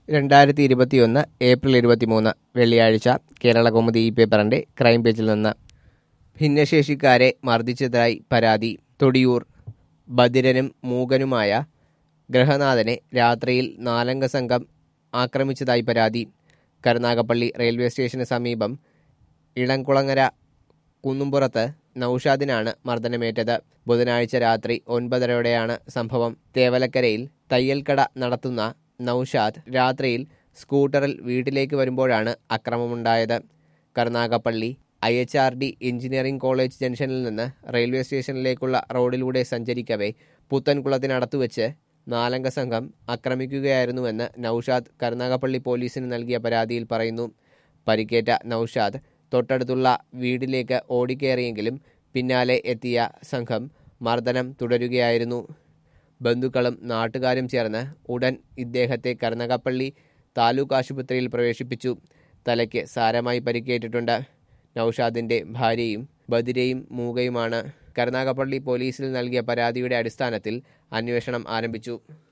രണ്ടായിരത്തി ഇരുപത്തിയൊന്ന് ഏപ്രിൽ ഇരുപത്തിമൂന്ന് വെള്ളിയാഴ്ച കേരള കൗമുദി ഈ പേപ്പറിന്റെ ക്രൈം പേജിൽ നിന്ന് ഭിന്നശേഷിക്കാരെ മർദ്ദിച്ചതായി പരാതി തൊടിയൂർ ബധിരനും മൂകനുമായ ഗ്രഹനാഥനെ രാത്രിയിൽ നാലംഗ സംഘം ആക്രമിച്ചതായി പരാതി കരുനാഗപ്പള്ളി റെയിൽവേ സ്റ്റേഷന് സമീപം ഇളംകുളങ്ങര കുന്നുംപുറത്ത് നൌഷാദിനാണ് മർദ്ദനമേറ്റത് ബുധനാഴ്ച രാത്രി ഒൻപതരയോടെയാണ് സംഭവം തേവലക്കരയിൽ തയ്യൽക്കട നടത്തുന്ന നൌഷാദ് രാത്രിയിൽ സ്കൂട്ടറിൽ വീട്ടിലേക്ക് വരുമ്പോഴാണ് അക്രമമുണ്ടായത് Karunagappally I H R D engineering college ജംഗ്ഷനിൽ നിന്ന് റെയിൽവേ സ്റ്റേഷനിലേക്കുള്ള റോഡിലൂടെ സഞ്ചരിക്കവേ പുത്തൻകുളത്തിനടുത്തുവെച്ച് നാലംഗ സംഘം ആക്രമിക്കുകയായിരുന്നുവെന്ന് നൌഷാദ് കരുനാഗപ്പള്ളി പോലീസിന് നൽകിയ പരാതിയിൽ പറയുന്നു പരിക്കേറ്റ നൌഷാദ് തൊട്ടടുത്തുള്ള വീട്ടിലേക്ക് ഓടിക്കയറിയെങ്കിലും പിന്നാലെ എത്തിയ സംഘം മർദ്ദനം തുടരുകയായിരുന്നു ബന്ധുക്കളും നാട്ടുകാരും ചേർന്ന് ഉടൻ ഇദ്ദേഹത്തെ കരുനാഗപ്പള്ളി താലൂക്ക് ആശുപത്രിയിൽ പ്രവേശിപ്പിച്ചു തലയ്ക്ക് സാരമായി പരിക്കേറ്റിട്ടുണ്ട് നൌഷാദിന്റെ ഭാര്യയും ബദിരയും മൂകയുമാണ് കരുനാഗപ്പള്ളി പോലീസിൽ നൽകിയ പരാതിയുടെ അടിസ്ഥാനത്തിൽ അന്വേഷണം ആരംഭിച്ചു